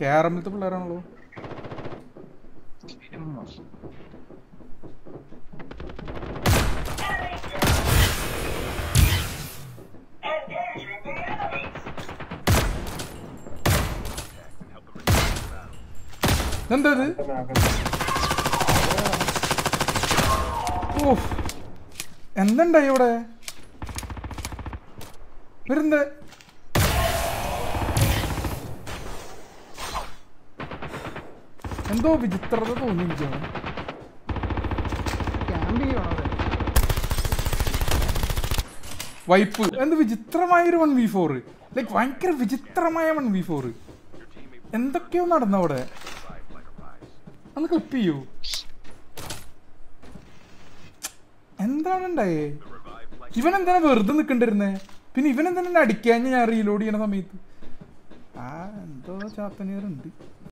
കേരളത്തെ പിള്ളേരാണല്ലോ എന്താ ഇത് ഓഫ് എന്തുണ്ടായി ഇവിടെ ഇവരെന്ത് എന്തോ വിചിത്രത തോന്നി എനിക്ക് ക്യാമ്പ് ചെയ്യണോ അവിടെ വൈപ്പ് എന്ത് വിചിത്രമായ ഒരു വൺ വി ഫോർ ലൈക്ക് ഭയങ്കര വിചിത്രമായ വൺ വി ഫോർ എന്തൊക്കെയോ നടന്നു അവിടെ ഒന്ന് ക്ലിപ്പ് ചെയ്യൂ എന്താണ് ഉണ്ടായേ ഇവൻ എന്താണ് വെറുതെ നിൽക്കണ്ടിരുന്നേ പിന്നെ ഇവൻ എന്താണ് എന്നെ അടിക്കാൻ ഞാൻ റീലോഡ് ചെയ്യണ സമയത്ത് ആ എന്തോ ചാത്തനീറുണ്ട്